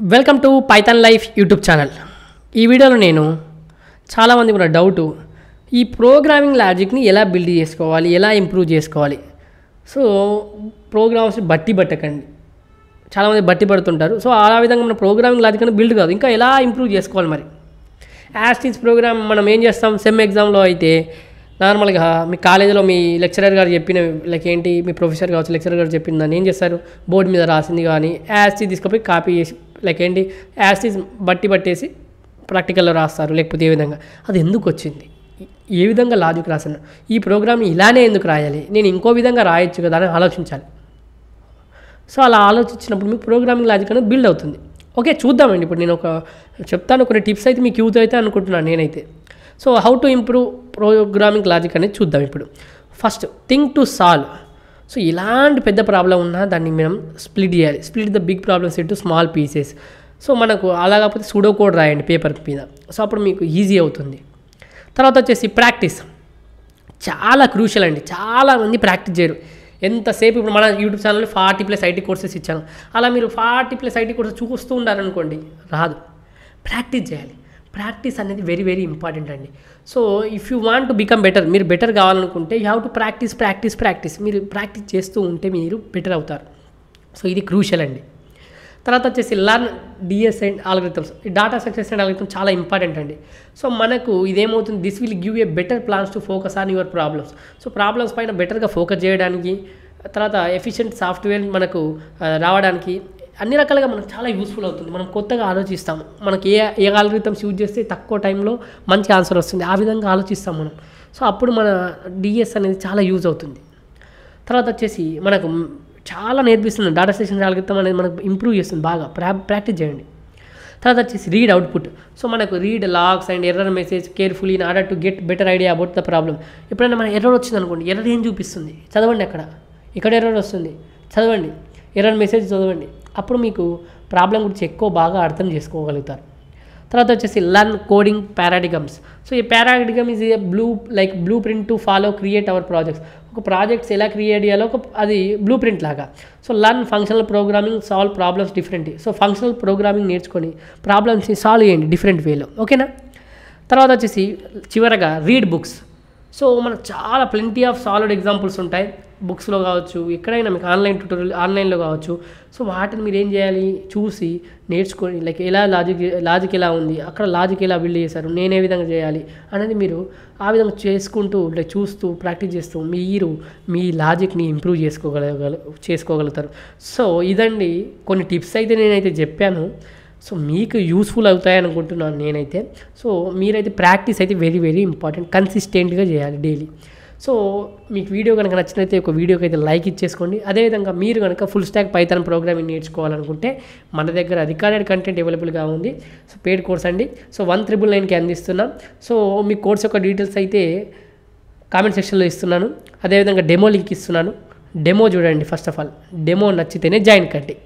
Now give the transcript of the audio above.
welcome to Python life YouTube channel ఈ వీడియోలో నేను చాలామందికి ఉన్న డౌటు ఈ ప్రోగ్రామింగ్ లాజిక్ని ఎలా బిల్డ్ చేసుకోవాలి ఎలా ఇంప్రూవ్ చేసుకోవాలి సో ప్రోగ్రామ్స్ బట్టి పట్టకండి చాలామంది బట్టి పడుతుంటారు సో ఆ విధంగా మన ప్రోగ్రామింగ్ లాజిక్ అని బిల్డ్ కాదు ఇంకా ఎలా ఇంప్రూవ్ చేసుకోవాలి మరి యాస్టీస్ ప్రోగ్రామ్ మనం ఏం చేస్తాం సెమ్ ఎగ్జామ్లో అయితే నార్మల్గా మీ కాలేజీలో మీ లెక్చరర్ గారు చెప్పిన లైక్ ఏంటి మీ ప్రొఫెసర్ కావచ్చు లెక్చరర్ గారు చెప్పిన దాన్ని ఏం చేస్తారు బోర్డు మీద రాసింది కానీ యాస్టీ తీసుకుపోయి కాపీ చేసి లైక్ ఏంటి యాస్టీస్ బట్టి పట్టేసి ప్రాక్టికల్లో రాస్తారు లేకపోతే ఏ విధంగా అది ఎందుకు వచ్చింది ఏ విధంగా లాజిక్ రాసాను ఈ ప్రోగ్రామ్ ఇలానే ఎందుకు రాయాలి నేను ఇంకో విధంగా రాయొచ్చు కదా అని ఆలోచించాలి సో అలా ఆలోచించినప్పుడు మీకు ప్రోగ్రామింగ్ లాజిక్ అనేది బిల్డ్ అవుతుంది ఓకే చూద్దామండి ఇప్పుడు నేను ఒక చెప్తాను కొన్ని టిప్స్ అయితే మీకు యూజ్ అయితే అనుకుంటున్నాను నేనైతే so how to improve programming logic అనేది చూద్దాం ఇప్పుడు first think to solve so ఇలాంటి పెద్ద ప్రాబ్లం ఉన్నా దాన్ని మనం స్ప్లిట్ చేయాలి split the big problems into small pieces so మనకు అలా కాకపోతే సుడో కోడ్ రాయండి పేపర్ మీద సో అప్పుడు మీకు ఈజీ అవుతుంది తర్వాత వచ్చేసి ప్రాక్టీస్ చాలా క్రూషియల్ అండి చాలా మంది ప్రాక్టీస్ చేయరు ఎంతసేపు ఇప్పుడు మన యూట్యూబ్ ఛానల్లో ఫార్టీ ప్లస్ ఐటీ కోర్సెస్ ఇచ్చాను అలా మీరు ఫార్టీ ప్లస్ ఐటీ కోర్సెస్ చూస్తూ ఉండాలనుకోండి రాదు ప్రాక్టీస్ చేయాలి ప్రాక్టీస్ అనేది వెరీ వెరీ ఇంపార్టెంట్ అండి so if you want to become better మీరు బెటర్ కావాలనుకుంటే you have to practice practice practice మీరు ప్రాక్టీస్ చేస్తూ ఉంటే మీరు బెటర్ అవుతారు సో ఇది క్రూషియల్ అండి తర్వాత వచ్చేసి లర్న్ డిఎస్ అండ్ ఆల్గరిథమ్స్ ఈ డాటా సక్సెస్ అండ్ ఆల్గరిథమ్ చాలా ఇంపార్టెంట్ అండి సో మనకు ఇదేమవుతుంది this will give a better plans to focus on your problems so problems పైన బెటర్గా ఫోకస్ చేయడానికి తర్వాత ఎఫిషియెంట్ సాఫ్ట్వేర్ మనకు ఆ, రావడానికి అన్ని రకాలుగా మనకు చాలా యూస్ఫుల్ అవుతుంది మనం కొత్తగా ఆలోచిస్తాం మనకి ఏ ఏ ఆల్గరిథమ్స్ యూజ్ చేస్తే తక్కువ టైంలో మంచి ఆన్సర్ వస్తుంది ఆ విధంగా ఆలోచిస్తాం మనం సో అప్పుడు మన డిఎస్ అనేది చాలా యూజ్ అవుతుంది తర్వాత వచ్చేసి మనకు చాలా నేర్పిస్తుంది డాటా స్టేషన్ ఆల్గరిథం అనేది మనకు ఇంప్రూవ్ చేస్తుంది బాగా ప్రా ప్రాక్టీస్ చేయండి తర్వాత వచ్చేసి రీడ్ అవుట్పుట్ సో మనకు read logs and error message careful in order to get better idea about the problem ఎప్పుడైనా మన ఎర్రర్ వచ్చింది అనుకోండి ఎర్రర్ ఏం చూపిస్తుంది చదవండి అక్కడ ఇక్కడ ఎర్రర్ వస్తుంది చదవండి ఎర్రర్ మెసేజ్ చదవండి అప్పుడు మీకు ప్రాబ్లం గురించి ఎక్కువ బాగా అర్థం చేసుకోగలుగుతారు తర్వాత వచ్చేసి లర్న్ కోడింగ్ పారాడిగమ్స్ సో ఈ paradigm is a blue like blueprint to follow create our projects ఒక ప్రాజెక్ట్స్ ఎలా క్రియేట్ చేయాలో ఒక అది బ్లూ ప్రింట్ లాగా so learn functional programming solve problems different so functional programming నేర్చుకొని ప్రాబ్లమ్స్ని సాల్వ్ చేయండి డిఫరెంట్ వేలో ఓకేనా తర్వాత వచ్చేసి చివరగా రీడ్ బుక్స్ సో మనకు చాలా ప్లెంటీ ఆఫ్ సాలిడ్ ఎగ్జాంపుల్స్ ఉంటాయి బుక్స్లో కావచ్చు ఎక్కడైనా మీకు ఆన్లైన్ ట్యూటోరియల్ ఆన్లైన్లో కావచ్చు సో వాటిని మీరు ఏం చేయాలి చూసి నేర్చుకొని లైక్ ఎలా లాజిక్ లాజిక్ ఎలా ఉంది అక్కడ లాజిక్ ఎలా బిల్డ్ చేశారు నేను ఏ విధంగా చేయాలి అనేది మీరు ఆ విధంగా చేసుకుంటూ లైక్ చూస్తూ ప్రాక్టీస్ చేస్తూ మీరు మీ లాజిక్ని ఇంప్రూవ్ చేసుకోగలగల చేసుకోగలుగుతారు సో ఇదండి కొన్ని టిప్స్ అయితే నేనైతే చెప్పాను సో మీకు యూస్ఫుల్ అవుతాయి అనుకుంటున్నాను నేనైతే సో మీరైతే ప్రాక్టీస్ అయితే వెరీ వెరీ ఇంపార్టెంట్ కన్సిస్టెంట్గా చేయాలి డైలీ సో మీకు వీడియో కనుక నచ్చినైతే ఒక వీడియోకి అయితే లైక్ ఇచ్చేసుకోండి అదేవిధంగా మీరు కనుక ఫుల్ స్టాక్ పైథాన్ ప్రోగ్రామింగ్ నేర్చుకోవాలనుకుంటే మన దగ్గర రికార్డెడ్ కంటెంట్ అవైలబుల్గా ఉంది సో పెయిడ్ కోర్స్ అండి సో వన్ త్రిబుల్ నైన్కి అందిస్తున్నాం సో మీ కోర్స్ యొక్క డీటెయిల్స్ అయితే కామెంట్ సెక్షన్లో ఇస్తున్నాను అదేవిధంగా డెమో లింక్ ఇస్తున్నాను డెమో చూడండి ఫస్ట్ ఆఫ్ ఆల్ డెమో నచ్చితేనే జాయిన్ కండి